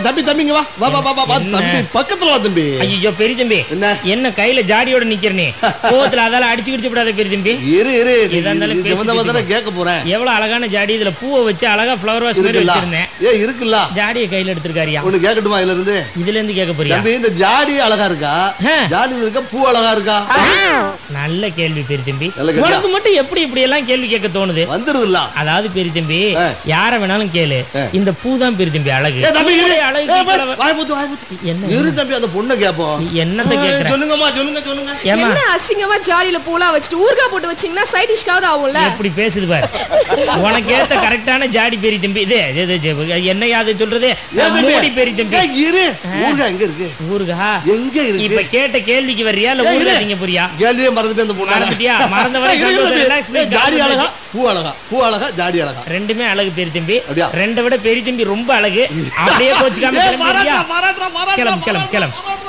தம்பி தம்பிங்க வா வா வா வா வா, வா என்ன? தம்பி பக்கத்துல வா தம்பி ஐயோ பெரிய தம்பி என்ன? என்ன கையில ஜாடியோட நிக்கிறனே கோவத்துல அதால அடிச்சு கிடிச்சு விடாத பெரிய தம்பி இரு இரு எதா இருந்தாலும் இது வந்து பேசிட்டு வந்து கேட்க போறேன் எவ்வளவு அழகான ஜாடி இதுல பூவை வச்சு அழகா ஃப்ளவர் வாஷ் மாதிரி இருக்குல்ல வச்சிருந்தேன் ஏ இருக்குல்ல ஜாடியை கையில எடுத்திருக்காரியா ஒண்ணு கேட்கட்டுமா இதுல இருந்து இதுல இருந்து கேட்க போறியா தம்பி இந்த ஜாடி அழகா இருக்கா ஆ. ஜாடியில இருக்க பூ அழகா இருக்கா நல்ல கேள்வி பெரிய தம்பி நல்ல கேள்வி. உனக்கு மட்டும் எப்படி இப்படி எல்லாம் கேள்வி கேட்க தோணுது வந்துருதுல்ல அதாவது பெரிய தம்பி ஆ. யார வேணாலும் கேளு ஆ. இந்த பூ தான் பெரிய தம்பி அழகு ஏ தம்பி இரு பூவுடைய அழகு ஏ, போய், கீழே வ- வாய் மூத்து, வாய் மூத்து. என்ன இரு தம்பி அந்த பொண்ணை கேப்போம் நீ என்னத்த ஆ, கேக்குற சொல்லுங்கம்மா சொல்லுங்க சொல்லுங்க ஏமா என்ன அசிங்கமா ஜாடியில பூலாம் வச்சுட்டு ஊறுகாய் போட்டு வச்சீங்கன்னா சைட் டிஷ்காவது ஆகும்ல எப்படி பேசுது பாரு உனக்கு ஏத்த கரெக்டான ஜாடி பெரிய தம்பி இது இது, இது, என்ன யாது சொல்றது ஏ, தம்பி. மூடி பெரிய தம்பி ஏ, இரு ஊருகா எங்க இருக்கு ஊருகா எங்க இப்ப இருக்கு கேட்ட கேள்விக்கு வர்றியா இல்ல ஏய், ஊருகா இரு. நீங்க புரியா கேள்வியே மறந்துட்டு அந்த பொண்ணு மறந்துட்டியா மறந்த வரை ஏய், இரு, சந்தோஷம். தம்பி. Relax, please. ஏய், ஜாடி அழகா பூ அழகா பூ அழகா ஜாடி அழகா ரெண்டுமே அழகு பெரிய தம்பி அப்படியா? ரெண்டை விட பெரிய தம்பி ரொம்ப அழகு அப்படியே கோச்சுக்காம ஏய், கிளம்பியா பாராட்டுறா, பாராட்டுறா, பாராட்டுறா, கிளம்பு கிளம்பு கிளம்பு பாராட்டுறா.